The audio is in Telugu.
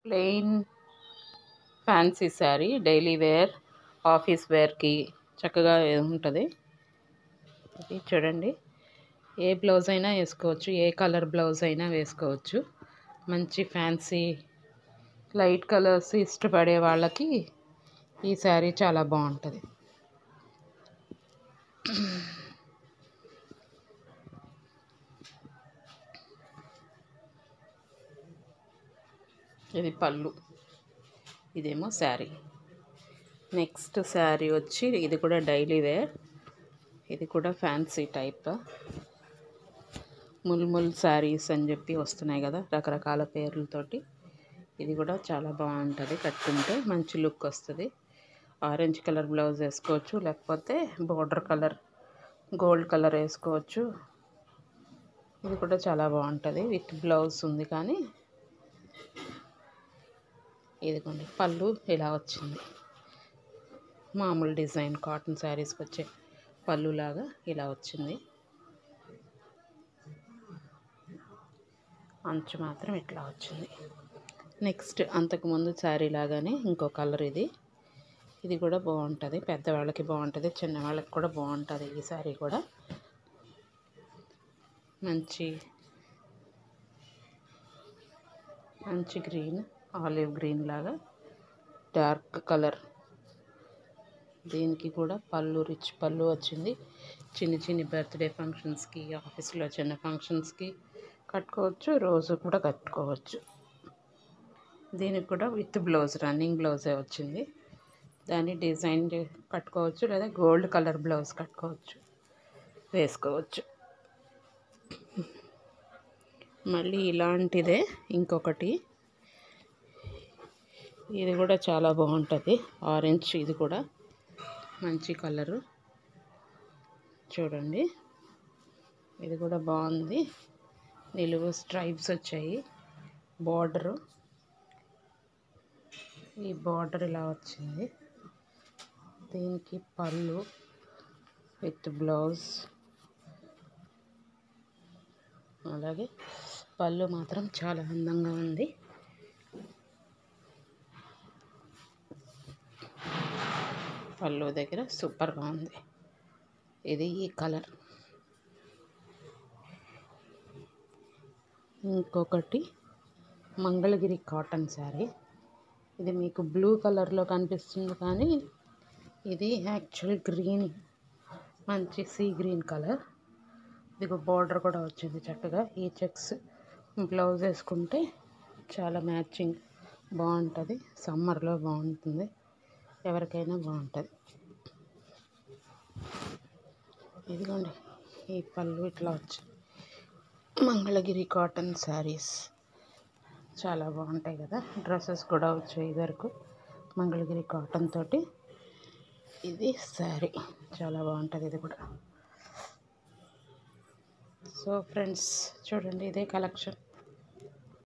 plain fancy sari daily wear office వేర్కి చక్కగా ఉంటుంది ఇది చూడండి ఏ బ్లౌజ్ అయినా వేసుకోవచ్చు ఏ కలర్ బ్లౌజ్ అయినా వేసుకోవచ్చు మంచి ఫ్యాన్సీ లైట్ కలర్స్ ఇష్టపడే వాళ్ళకి ఈ శారీ చాలా బాగుంటుంది ఇది పళ్ళు ఇదేమో శారీ నెక్స్ట్ శారీ వచ్చి ఇది కూడా డైలీ వేర్ ఇది కూడా ఫ్యాన్సీ టైప్ ముల్ముల్ శారీస్ అని చెప్పి వస్తున్నాయి కదా రకరకాల పేర్లతోటి ఇది కూడా చాలా బాగుంటుంది కట్టుకుంటే మంచి లుక్ వస్తుంది ఆరెంజ్ కలర్ బ్లౌజ్ వేసుకోవచ్చు లేకపోతే బార్డర్ కలర్ గోల్డ్ కలర్ వేసుకోవచ్చు ఇది కూడా చాలా బాగుంటుంది విత్ బ్లౌజ్ ఉంది కానీ ఇదిగోండి పళ్ళు ఇలా వచ్చింది మామూలు డిజైన్ కాటన్ శారీస్కి వచ్చే పళ్ళు లాగా ఇలా వచ్చింది అంచు మాత్రం ఇట్లా వచ్చింది నెక్స్ట్ అంతకుముందు శారీ లాగానే ఇంకో కలర్ ఇది ఇది కూడా బాగుంటుంది పెద్దవాళ్ళకి బాగుంటుంది చిన్నవాళ్ళకి కూడా బాగుంటుంది ఈ శారీ కూడా మంచి మంచి గ్రీన్ ఆలివ్ గ్రీన్ లాగా డార్క్ కలర్ దీనికి కూడా పళ్ళు రిచ్ పళ్ళు వచ్చింది చిన్న చిన్న బర్త్డే ఫంక్షన్స్కి ఆఫీస్లో చిన్న ఫంక్షన్స్కి కట్టుకోవచ్చు రోజు కూడా కట్టుకోవచ్చు దీనికి కూడా విత్ బ్లౌజ్ రన్నింగ్ బ్లౌజే వచ్చింది దాన్ని డిజైన్ కట్టుకోవచ్చు లేదా గోల్డ్ కలర్ బ్లౌజ్ కట్టుకోవచ్చు వేసుకోవచ్చు మళ్ళీ ఇలాంటిదే ఇంకొకటి ఇది కూడా చాలా బాగుంటుంది ఆరెంజ్ ఇది కూడా మంచి కలరు చూడండి ఇది కూడా బాగుంది నిలువు స్ట్రైప్స్ వచ్చాయి బార్డరు ఈ బార్డర్ ఇలా వచ్చింది దీనికి పళ్ళు విత్ బ్లౌజ్ అలాగే పళ్ళు మాత్రం చాలా అందంగా ఉంది పళ్ళు దగ్గర సూపర్గా ఉంది ఇది ఈ కలర్ ఇంకొకటి మంగళగిరి కాటన్ శారీ ఇది మీకు బ్లూ కలర్లో కనిపిస్తుంది కానీ ఇది యాక్చువల్ గ్రీన్ మంచి సీ గ్రీన్ కలర్ ఇదిగో బార్డర్ కూడా వచ్చింది చక్కగా ఈ చెక్స్ బ్లౌజ్ వేసుకుంటే చాలా మ్యాచింగ్ బాగుంటుంది సమ్మర్లో బాగుంటుంది ఎవరికైనా బాగుంటుంది ఇదిగోండి ఈ పళ్ళు ఇట్లా వచ్చింది మంగళగిరి కాటన్ శారీస్ చాలా బాగుంటాయి కదా డ్రెస్సెస్ కూడా వచ్చాయి వరకు మంగళగిరి కాటన్ తోటి ఇది శారీ చాలా బాగుంటుంది ఇది కూడా సో ఫ్రెండ్స్ చూడండి ఇదే కలెక్షన్